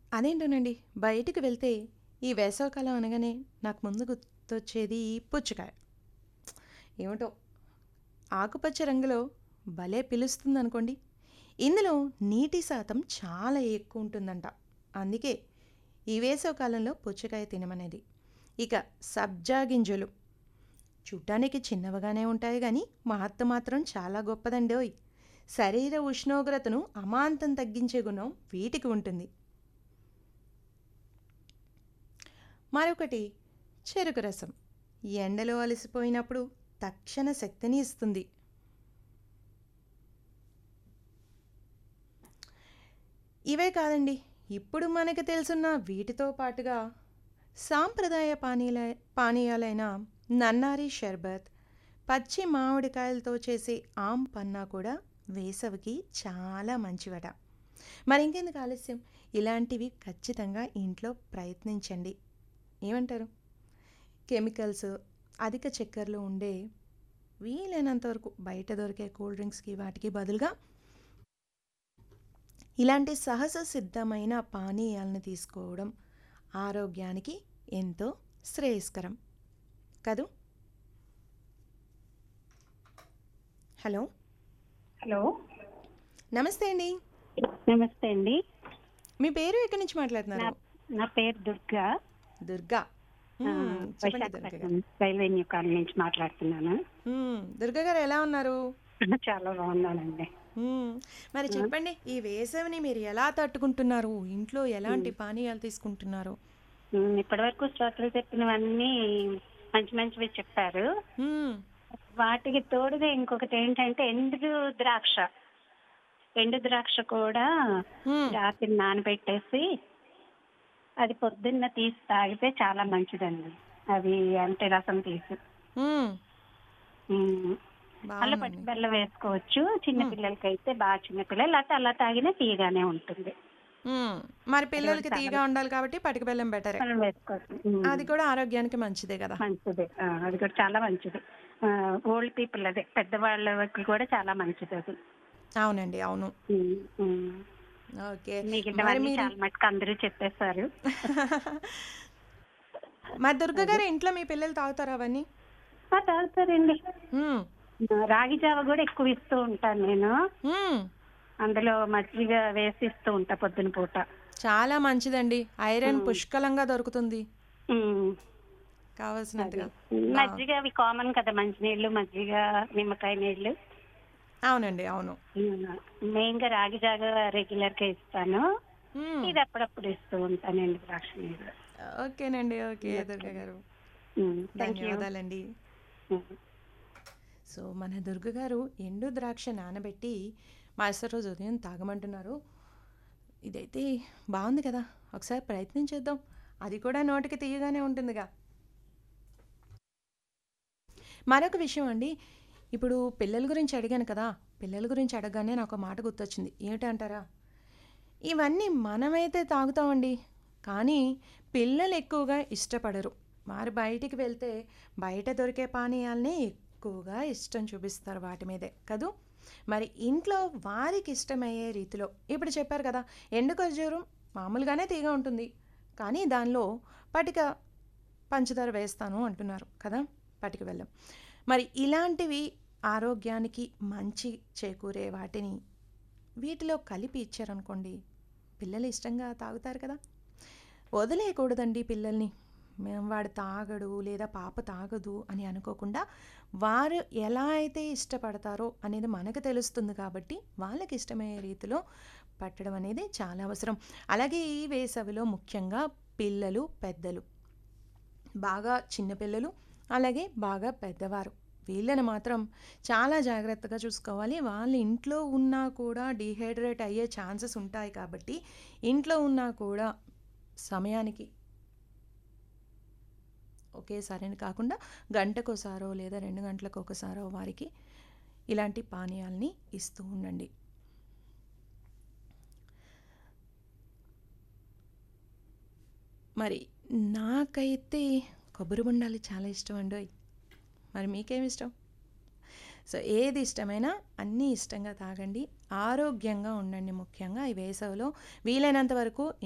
అదేంటోనండి బయటికి వెళ్తే ఈ వేసవికాలం అనగానే నాకు ముందు గుర్తొచ్చేది పుచ్చకాయ ఏమిటో ఆకుపచ్చ రంగులో భలే పిలుస్తుంది అనుకోండి ఇందులో నీటి శాతం చాలా ఎక్కువ ఉంటుందంట అందుకే ఈ వేసవికాలంలో పుచ్చకాయ తినమనేది ఇక సబ్జా గింజలు చూడ్డానికి చిన్నవిగానే ఉంటాయి కానీ మహత్త మాత్రం చాలా గొప్పదండి ఓయ్ శరీర ఉష్ణోగ్రతను అమాంతం తగ్గించే గుణం వీటికి ఉంటుంది మరొకటి చెరుకు రసం ఎండలో అలసిపోయినప్పుడు తక్షణ శక్తిని ఇస్తుంది ఇవే కాదండి ఇప్పుడు మనకి తెలుసున్న వీటితో పాటుగా సాంప్రదాయ పానీయాల పానీయాలైన నన్నారి షర్బత్ పచ్చి మామిడికాయలతో చేసే ఆమ్ పన్నా కూడా వేసవికి చాలా మంచివట మరి ఇంకెందుకు ఆలస్యం ఇలాంటివి ఖచ్చితంగా ఇంట్లో ప్రయత్నించండి ఏమంటారు కెమికల్స్ అధిక చక్కెరలు ఉండే వీలైనంత వరకు బయట దొరికే కూల్ డ్రింక్స్కి వాటికి బదులుగా ఇలాంటి సహజ సిద్ధమైన పానీయాలను తీసుకోవడం ఆరోగ్యానికి ఎంతో శ్రేయస్కరం కదూ హలో హలో నమస్తే అండి నమస్తే అండి మీ పేరు ఎక్కడి నుంచి మాట్లాడుతున్నారు నా నా పేరు దుర్గా దుర్గా ఆ, మ్మ్, చెప్పండి దుర్గా గారు విశాఖపట్నం రైల్వే న్యూ కాలనీ నుంచి మాట్లాడుతున్నాను మ్మ్, దుర్గా గారు ఎలా ఉన్నారు చాలా బాగున్నానండి మ్మ్. మరి చెప్పండి ఈ వేసవిని మీరు ఎలా తట్టుకుంటున్నారు ఇంట్లో ఎలాంటి పానీయాలు తీసుకుంటున్నారు ఉమ్, ఇప్పటివరకు శ్రోతలు చెప్పినవన్నీ మంచి మంచివి చెప్పారు మ్మ్. వాటికి తోడుగా ఇంకొకటి ఏంటంటే ఎండు ద్రాక్ష ఎండు ద్రాక్ష కూడా మ్మ్. రాత్రి నానబెట్టేసి అది పొద్దున్న తీసి తాగితే చాలా మంచిదండి అది అంటే రసం తీసి మ్మ్. ఉమ్. అల్ల పట్టి బాగుందండి బెల్లం వేసుకోవచ్చు చిన్న పిల్లలకి అయితే బాగా చిన్న పిల్లలు అయితే అలా తాగినా తీయగానే ఉంటుంది మ్మ్. మరి పిల్లలకి తీగా ఉండాలి కాబట్టి పటిక బెల్లం బెటరే మనం వేసుకోవచ్చు ఉమ్. అది కూడా ఆరోగ్యానికి మంచిదే కదా మంచిది ఆ, అది కూడా చాలా మంచిది ఓల్డ్ పీపుల్ అదే పెద్దవాళ్ళకి కూడా చాలా మంచిది అది అవునండి అవును ఉమ్, ఉమ్. ఓకే మరి మిగిలినవన్నీ మీరు చాలా మటుకు అందరూ చెప్పేశారు మరి దుర్గా గారు ఇంట్లో మీ పిల్లలు తాగుతారా అవన్నీ ఆ, తాగుతారండి మ్మ్. ఆ, రాగి జావ కూడా ఎక్కువ ఇస్తూ ఉంటాను నేను మ్మ్. అందులో మజ్జిగ వేసి ఇస్తూ ఉంటా పొద్దున పూట చాలా మంచిదండి ఐరన్ పుష్కలంగా దొరుకుతుంది ఉమ్. కావాల్సినంతగా మజ్జిగ అవి కామన్ కదా మంచినీళ్ళు మజ్జిగ నిమ్మకాయ నీళ్ళు అవునండి అవును మెయిన్ గా రాగి జాగ రెగ్యులర్ గా ఇస్తాను మ్మ్. ఇది అప్పుడప్పుడు ఇస్తూ ఉంటాను ఎండు ద్రాక్ష నీళ్ళు ఓకేనండి ఓకే దుర్గా గారు థ్యాంక్ యూ ధన్యవాదాలండి సో మన దుర్గ గారు ఎండు ద్రాక్ష నానబెట్టి మరుసటి రోజు ఉదయం తాగమంటున్నారు ఇదైతే బాగుంది కదా ఒకసారి ప్రయత్నం చేద్దాం అది కూడా నోటికి తీయగానే ఉంటుందిగా మరొక విషయం అండి ఇప్పుడు పిల్లల గురించి అడిగాను కదా పిల్లల గురించి అడగగానే నాకు ఒక మాట గుర్తొచ్చింది ఏమిటంటారా ఇవన్నీ మనమైతే తాగుతామండి కానీ పిల్లలు ఎక్కువగా ఇష్టపడరు వారు బయటికి వెళ్తే బయట దొరికే పానీయాలనే ఎక్కువగా ఇష్టం చూపిస్తారు వాటి మీదే కదూ మరి ఇంట్లో వారికి ఇష్టమయ్యే రీతిలో ఇప్పుడు చెప్పారు కదా ఎండు ఖర్జూరం మామూలుగానే తీగ ఉంటుంది కానీ దానిలో పటిక పంచదార వేస్తాను అంటున్నారు కదా పటిక బెల్లం మరి ఇలాంటివి ఆరోగ్యానికి మంచి చేకూరే వాటిని వీటిలో కలిపి ఇచ్చారనుకోండి పిల్లలు ఇష్టంగా తాగుతారు కదా వదిలేయకూడదండి పిల్లల్ని మేము వాడు తాగడు లేదా పాప తాగదు అని అనుకోకుండా వారు ఎలా అయితే ఇష్టపడతారో అనేది మనకు తెలుస్తుంది కాబట్టి వాళ్ళకి ఇష్టమయ్యే రీతిలో పట్టడం అనేది చాలా అవసరం అలాగే ఈ వేసవిలో ముఖ్యంగా పిల్లలు పెద్దలు బాగా చిన్నపిల్లలు అలాగే బాగా పెద్దవారు వీళ్ళని మాత్రం చాలా జాగ్రత్తగా చూసుకోవాలి వాళ్ళ ఇంట్లో ఉన్నా కూడా డీహైడ్రేట్ అయ్యే ఛాన్సెస్ ఉంటాయి కాబట్టి ఇంట్లో ఉన్నా కూడా సమయానికి ఒకేసారి అని కాకుండా గంటకోసారో లేదా రెండు గంటలకు ఒకసారో వారికి ఇలాంటి పానీయాల్ని ఇస్తూ ఉండండి మరి నాకైతే కొబ్బరి బొండాలు చాలా ఇష్టం అండి మరి మీకేమి ఇష్టం సో ఏది ఇష్టమైనా అన్నీ ఇష్టంగా తాగండి ఆరోగ్యంగా ఉండండి ముఖ్యంగా ఈ వేసవిలో వీలైనంత వరకు